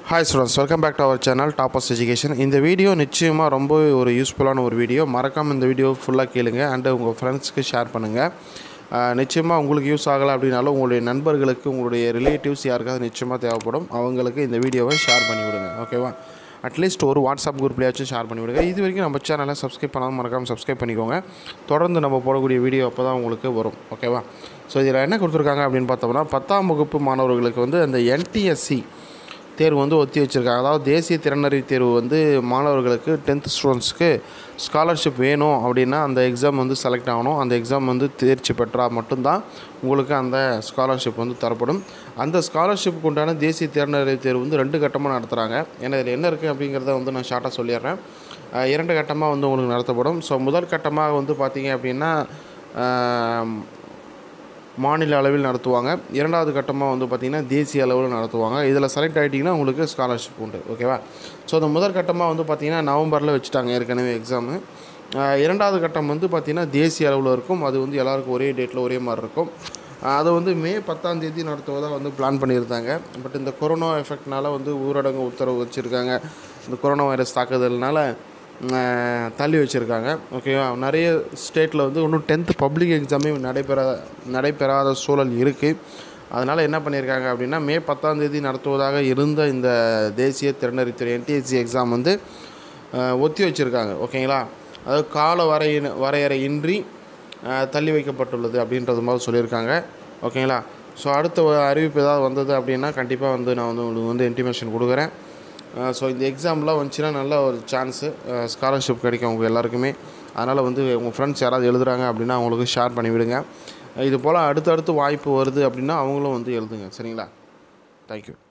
hi students welcome back to our channel Toppers Education இந்த video நிச்சயமாக ரொம்ப ஒரு யூஸ்ஃபுல்லான ஒரு வீடியோ மறக்காமல் இந்த வீடியோ ஃபுல்லாக கேளுங்க அண்டு உங்கள் ஃப்ரெண்ட்ஸ்க்கு ஷேர் பண்ணுங்கள் நிச்சயமாக உங்களுக்கு யூஸ் ஆகலை அப்படின்னாலும் உங்களுடைய நண்பர்களுக்கு உங்களுடைய ரிலேட்டிவ்ஸ் யாருக்காவது நிச்சயமாக தேவைப்படும் அவங்களுக்கு இந்த வீடியோவை ஷேர் பண்ணி விடுங்க ஓகேவா அட்லீஸ்ட் ஒரு வாட்ஸ்அப் குரூப்லேயாச்சும் ஷேர் பண்ணி விடுங்க இது வரைக்கும் நம்ம சேனலை சப்ஸ்கிரைப் பண்ணாமல் மறக்காமல் சப்ஸ்கிரைப் பண்ணிக்கோங்க தொடர்ந்து நம்ம போடக்கூடிய வீடியோ அப்போ தான் உங்களுக்கு வரும் ஓகேவா ஸோ இதில் என்ன கொடுத்துருக்காங்க அப்படின்னு பார்த்தோம்னா பத்தாம் வகுப்பு மாணவர்களுக்கு வந்து அந்த என்டிஎஸ்சி தேர்வு வந்து ஒத்தி வச்சுருக்காங்க அதாவது தேசிய திறனறிவு தேர்வு வந்து மாணவர்களுக்கு டென்த் ஸ்டூடெண்ட்ஸ்க்கு ஸ்காலர்ஷிப் வேணும் அப்படின்னா அந்த எக்ஸாம் வந்து செலக்ட் ஆகணும் அந்த எக்ஸாம் வந்து தேர்ச்சி பெற்றால் மட்டும்தான் உங்களுக்கு அந்த ஸ்காலர்ஷிப் வந்து தரப்படும் அந்த ஸ்காலர்ஷிப்புக்கு உண்டான தேசிய திறனறிவு தேர்வு வந்து ரெண்டு கட்டமாக நடத்துகிறாங்க ஏன்னா இதில் என்ன இருக்குது அப்படிங்கிறத வந்து நான் ஷார்ட்டாக சொல்லிடுறேன் அஹ் இரண்டு கட்டமாக வந்து உங்களுக்கு நடத்தப்படும் ஸோ முதல் கட்டமாக வந்து பார்த்தீங்க அப்படின்னா அஹ், மாநில அளவில் நடத்துவாங்க இரண்டாவது கட்டமாக வந்து பார்த்திங்கன்னா தேசிய அளவில் நடத்துவாங்க இதில் செலக்ட் ஆகிட்டிங்கன்னா உங்களுக்கு ஸ்காலர்ஷிப் உண்டு ஓகேவா ஸோ இந்த முதல் கட்டமாக வந்து பார்த்திங்கன்னா நவம்பரில் வச்சுட்டாங்க ஏற்கனவே எக்ஸாமு இரண்டாவது கட்டம் வந்து பார்த்திங்கன்னா தேசிய அளவில் இருக்கும் அது வந்து எல்லாருக்கும் ஒரே டேட்டில் ஒரே மாதிரி இருக்கும் ஆஹ் அதை வந்து மே பத்தாம் தேதி நடத்துவதாக வந்து பிளான் பண்ணியிருந்தாங்க பட் இந்த கொரோனா எஃபெக்ட்னால வந்து ஊரடங்கு உத்தரவு வச்சுருக்காங்க இந்த கொரோனா வைரஸ் தாக்குதல்னால ஆஹ் தள்ளி வச்சுருக்காங்க ஓகேவா நிறைய ஸ்டேட்டில் வந்து இன்னும் டென்த்து பப்ளிக் எக்ஸாமே நடைபெற நடைபெறாத சூழல் இருக்குது அதனால் என்ன பண்ணியிருக்காங்க அப்படின்னா மே பத்தாம் தேதி நடத்துவதாக இருந்த இந்த தேசிய திறனறித்துறை என்டிஎஸ்சி எக்ஸாம் வந்து ஆஹ் ஒத்தி வச்சுருக்காங்க ஓகேங்களா அதாவது கால வரையின் வரையறையின்றி ஆஹ் தள்ளி வைக்கப்பட்டுள்ளது அப்படின்றது மாதிரி சொல்லியிருக்காங்க ஓகேங்களா ஸோ அடுத்த ஒரு அறிவிப்பு ஏதாவது வந்தது அப்படின்னா கண்டிப்பாக வந்து நான் வந்து உங்களுக்கு வந்து இன்டிமேஷன் கொடுக்குறேன் ஸோ இந்த எக்ஸாம்லாம் வந்துச்சுன்னா நல்ல ஒரு சான்ஸு ஸ்காலர்ஷிப் கிடைக்கும் உங்கள் எல்லாருக்குமே அதனால் வந்து உங்கள் ஃப்ரெண்ட்ஸ் யாராவது எழுதுறாங்க அப்படின்னா அவங்களுக்கு ஷேர் பண்ணி விடுங்க இது போல் அடுத்தடுத்து வாய்ப்பு வருது அப்படின்னா அவங்களும் வந்து எழுதுங்க சரிங்களா தேங்க்யூ